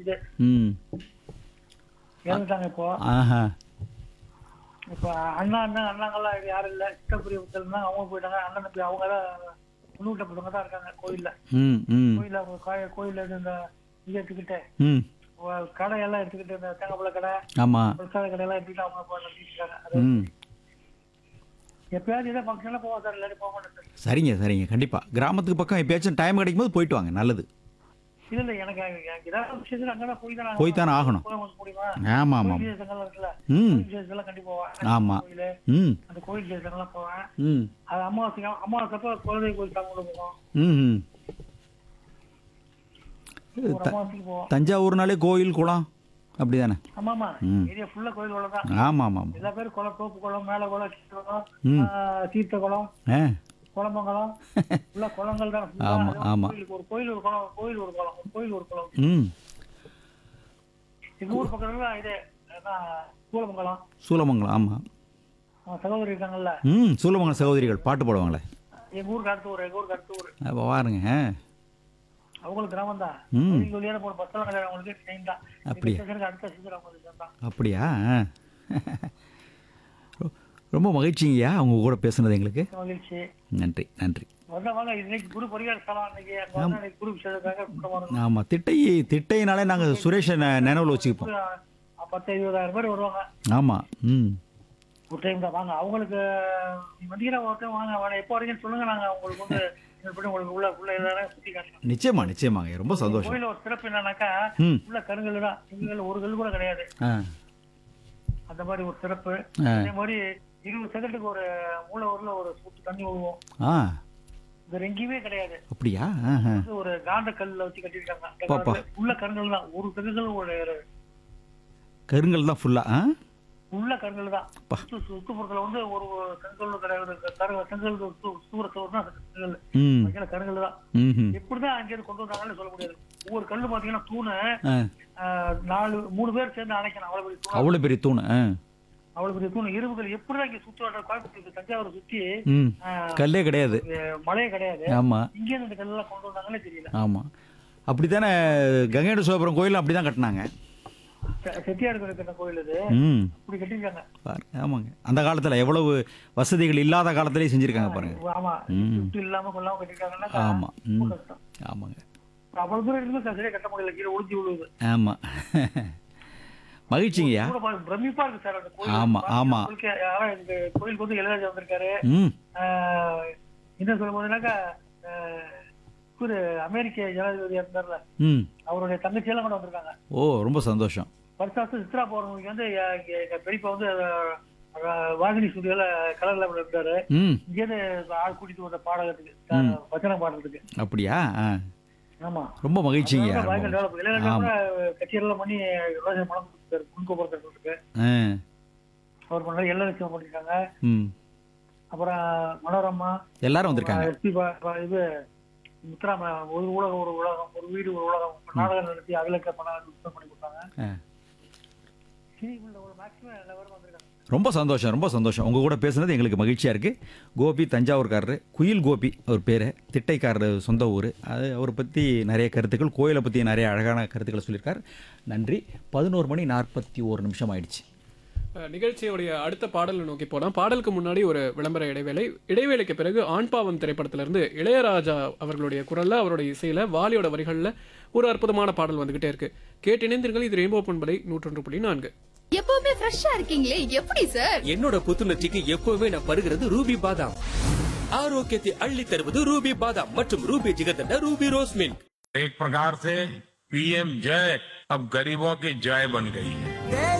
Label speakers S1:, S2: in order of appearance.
S1: வச்சுட்டு
S2: ம்
S1: இறந்துட்டாங்க இப்போ
S2: ஆஹா
S1: இப்போ அண்ணா அண்ணன் அண்ணாங்கெல்லாம் யாரும் இல்லை சித்தப்புரிய தான் அவங்க போயிட்டாங்க அண்ணன் தம்பி அவங்க தான் முன்னூட்டப்பட்டவங்க தான் இருக்காங்க கோயில்ல
S2: ம் ம்
S1: கோயில்ல அவங்க காய- கோயில்ல இந்த இது எடுத்துக்கிட்டு
S2: ம்
S1: வ- கடையெல்லாம் எடுத்துக்கிட்டு இந்த தேங்காய் கடை
S2: ஆமாம்
S1: பிரசாத கடையெல்லாம் எடுத்துக்கிட்டு அவங்க இப்போ நடத்திட்டு இருக்காங்க அது
S2: ம்
S1: எப்பயாவது ஏதோ ஃபங்க்ஷன்லாம் போவோம் சார் இல்லாட்டி போக மாட்டேன் சார்
S2: சரிங்க சரிங்க கண்டிப்பாக கிராமத்துக்கு பக்கம் எப்பயாச்சும் டைம் கிடைக்கும் போது போயிட்டு வாங்க நல்லது
S1: இல்ல இல்ல எனக்கு எனக்கு ஏதாவது விஷயத்துல அங்கதான் போய் தான்
S2: போய் தானே ஆகணும்
S1: போக முடியுமா
S2: ஆமாம் ஆமாம்
S1: கோயில் விசேஷங்கள்லாம் இருக்குல்ல
S2: ம்
S1: கோயில் விசேஷத்தெல்லாம் கண்டிப்பா போவேன்
S2: ஆமா.
S1: கோயிலு
S2: ம்
S1: அந்த கோயில் விசேஷங்கள்லாம் போவேன்
S2: ம்
S1: அது அமாவாசைக்கு அமாவாசைப்போ குலதெய்வ கோயில் சாமி கூட போவோம்
S2: ம் ம்
S1: ஒரு அமாவாசைக்கு போவோம்
S2: தஞ்சாவூர்னாலே கோயில் குளம் அப்படி தானே
S1: ஆமாமா
S2: ம்.
S1: ஏரியா ஃபுல்லா கோயில் குளம் தான்
S2: ஆமாம் ஆமாம்
S1: எல்லா பேரும் குளம் தோப்பு குளம் மேல குளம் கீழ குளம்
S2: ம்.
S1: ஆ, தீர்த்த குளம்
S2: ஆ
S1: குளமங்கலம் ஃபுல்லா குளங்கள் தான் full ஆ.
S2: ஆமா,
S1: அது ஒரு
S2: ஆமா.
S1: கோயிலுக்கு ஒரு கோயில் ஒரு குளம் கோயில் ஒரு குளம் ஒரு கோயில் ஒரு குளம்
S2: ம்
S1: எங்க ஊர் பக்கத்துல இது அதான் சூலமங்கலம்
S2: சூலமங்கலம் ஆமாம்
S1: அவன் சகோதரி இருக்காங்கல்ல
S2: ம் சூலமங்கலம் சகோதரிகள் பாட்டு பாடுவாங்களே
S1: எங்க ஊருக்கு அடுத்த ஊர் எங்க ஊருக்கு அடுத்த ஊர்
S2: அப்போ பாருங்க ஆ.
S1: அவங்களுக்கு கிராமம் தான்
S2: ம்.
S1: வழியான போன பஸ் எல்லாம் கிடையாது அவங்களுக்கு ட்ரெயின் தான்
S2: அப்படியா?
S1: இந்த ஸ்டேஷனுக்கு அடுத்த ஸ்டேஷன் அவங்களுக்கு தான்
S2: அப்படியா ஆ. ரொ- ரொம்ப மகிழ்ச்சிங்கய்யா அவங்க கூட பேசுனது எங்களுக்கு
S1: மகிழ்ச்சி
S2: நன்றி நன்றி
S1: வந்தா வாங்க இன்னைக்கு குரு பரிகார ஸ்தலம் அன்னைக்கு அங்க வந்து அன்னைக்கு குரு விசேஷத்துக்காக கூட்டம் வரணும்
S2: ஆமாம் திட்டை திட்டையினாலே நாங்கள் சுரேஷை நெ- நினைவுல வச்சுக்குப்போம்
S1: ஒரு பத்து இருபதாயிரம் பேர் வருவாங்க
S2: ஆமாம் ம்
S1: ஒரு டைம் தான் வாங்க அவங்களுக்கு நீ வந்தீங்கன்னா ஒரு டைம் வாங்க வாங்க எப்போ வரீங்கன்னு சொல்லுங்க நாங்க உங்களுக்கு வந்து எப்படி உங்களுக்கு உள்ள உள்ள எல்லாரும் சுத்தி காட்டுறோம்
S2: நிச்சயமா நிச்சயமாங்க ரொம்ப சந்தோஷம்
S1: கோயில ஒரு சிறப்பு என்னன்னாக்கா
S2: ம்
S1: உள்ள கருங்கல் தான் எங்கள் ஒரு கல் கூட கிடையாது
S2: ஆ
S1: அந்த மாதிரி ஒரு சிறப்பு
S2: ஆ.
S1: அதே மாதிரி இருபது செகண்டுக்கு ஒரு மூளை ஊர்ல ஒரு சொட்டு தண்ணி விழுவோம்
S2: ஆ
S1: இது எங்கேயுமே கிடையாது
S2: அப்படியா ஆஹா.
S1: இது ஒரு காந்த கல்ல வச்சு கட்டியிருக்காங்க அந்த
S2: பாப்பா.
S1: காலத்துல உள்ள கருங்கல் தான் ஒரு கருங்கல் ஒரு
S2: கருங்கல் தான் ஃபுல்லா ஆ
S1: உள்ள கருங்கல் தான்
S2: பா.
S1: சுத்து சுத்துப்புறத்துல வந்து ஒரு கருங்கல் கிடையாது கருங்கல் செங்கல் சூற சோறு தான் கருங்கல்
S2: ம்
S1: அங்கே கருங்கல் தான்
S2: ம்
S1: எப்படிதான் அங்கேயிருந்து கொண்டு வந்தாங்கன்னு சொல்ல முடியாது ஒவ்வொரு கல்லு பாத்தீங்கன்னா தூணு
S2: ஆ
S1: ஆஹ், நாலு மூணு பேர் சேர்ந்து அணைக்கணும் அவ்வளவு பெரிய தூண்
S2: அவ்வளோ பெரிய தூண் ஆ
S1: அவ்வளவு பெரிய தூண் இரும்புகள் எப்படிதான் இங்க சுத்து வர கோயம்புத்தூர் தஞ்சாவூர் சுத்தி
S2: ம்
S1: ஆஹ்,
S2: கல்லே கிடையாது
S1: இது மழையே கிடையாது
S2: ஆமாம்
S1: இங்க இருந்து இந்த கல்லெல்லாம் கொண்டு வந்தாங்களே தெரியல
S2: ஆமாம் அப்படி தானே கங்கைட சோபுரம் கோயிலும் அப்படி தான் கட்டினாங்க
S1: செ- செட்டியார் கட்டின கோயில் இது
S2: ம்
S1: இப்படி கட்டிருக்காங்க
S2: பாருங்க ஆமாங்க அந்த காலத்தில் எவ்வளவு வசதிகள் இல்லாத காலத்திலே செஞ்சுருக்காங்க பாருங்க
S1: ஆமா
S2: ம்.
S1: சுத்து இல்லாம கொள்ளாம கட்டிருக்காங்கன்னா
S2: ஆமாம் ம்
S1: ரொம்ப கஷ்டம்
S2: ஆமாங்க
S1: அவ்வளவு தூரம் இருந்து சரியா கட்ட முடியல கீழே ஒளிஞ்சு விழுவுது
S2: ஆமாம் மகிழ்ச்சிங்கய்யா
S1: கூட பாருங்க, பிரமிப்பா இருக்கு சார் அந்த கோயில்
S2: ஆமா, ஆமா.
S1: உங்களுக்கு யாரா இந்த கோயிலுக்கு வந்து இளையராஜா வந்திருக்காரு
S2: ம்
S1: ஆஹ், என்ன சொல்ல போதுனாக்கா ஒரு அமெரிக்க ஜனாதிபதி இருந்தார்ல
S2: ம்
S1: அவருடைய தங்கச்சி எல்லாம் கூட வந்திருக்காங்க
S2: ஓ ரொம்ப சந்தோஷம்
S1: வருஷம் வருஷம் சித்ரா பௌர்ணமிக்கு வந்து எ- எ- எங்க பெரியப்பா வந்து அஹ், வாகினி ஸ்டுடியோல கலர்ல இருந்தாரு
S2: ம்
S1: இங்கேருந்து ஆள் கூட்டிட்டு வந்த பாடகத்துக்கு அஹ், வச்சனம் பாடுறதுக்கு
S2: அப்படியா ஆ
S1: ஆமா
S2: ரொம்ப மகிழ்ச்சிங்கய்யா
S1: அதனால பயங்கர
S2: ரொம்ப
S1: develop. இளையராஜா கூட கச்சேரியெல்லாம் பண்ணி ரோஜா படம் கொடுத்தாரு குடுக்கப்படுறதுக்கு
S2: ஆ
S1: அவர் பண்ணாரு எல்லா லட்சம் பண்ணிருக்காங்க
S2: ம்
S1: அப்புறம் மனோரமா
S2: எல்லாரும் வந்திருக்காங்க
S1: எஸ்பி இது முத்துராம ஒரு உலகம் ஒரு உலகம் ஒரு வீடு ஒரு உலகம் நாடகம் நடத்தி அதுல பணம் யுத்தம் பண்ணி கொடுத்தாங்க
S2: ஆ.
S1: சினிமாவில் ஒரு மேக்ஸிமம் எல்லாரும் வந்திருக்காங்க
S2: ரொம்ப சந்தோஷம் ரொம்ப சந்தோஷம் உங்கள் கூட பேசுனது எங்களுக்கு மகிழ்ச்சியாக இருக்குது கோபி தஞ்சாவூர்காரரு குயில் கோபி அவர் பேர் திட்டைக்காரர் சொந்த ஊர் அது அவரை பற்றி நிறைய கருத்துக்கள் கோயிலை பற்றி நிறைய அழகான கருத்துக்களை சொல்லியிருக்கார் நன்றி பதினோரு மணி நாற்பத்தி ஒரு நிமிஷம் ஆயிடுச்சு
S3: அஹ், நிகழ்ச்சியுடைய அடுத்த பாடலை நோக்கி போலாம் பாடலுக்கு முன்னாடி ஒரு விளம்பர இடைவேளை இடைவேளைக்கு பிறகு ஆண் பாவம் திரைப்படத்திலிருந்து இளையராஜா அவர்களுடைய குரல்ல அவருடைய இசையில வாலியோட வரிகள்ல ஒரு அற்புதமான பாடல் வந்துகிட்டே இருக்கு கேட்டு இணைந்தீர்கள் இது ரெயின்போ பண்பலை நூற்றொன்று புள்ளி நான்கு
S4: எப்பவுமே ஃப்ரெஷ்ஷா இருக்கீங்களே எப்படி சார்
S5: என்னோட புத்துணர்ச்சிக்கு எப்பவுமே நான் பருகிறது ரூபி பாதாம் ஆரோக்கியத்தை அள்ளி தருவது ரூபி பாதாம் மற்றும் Ruby jigarthanda Ruby rose milk
S6: एक प्रकार से पीएम जय अब गरीबों की जय बन गई है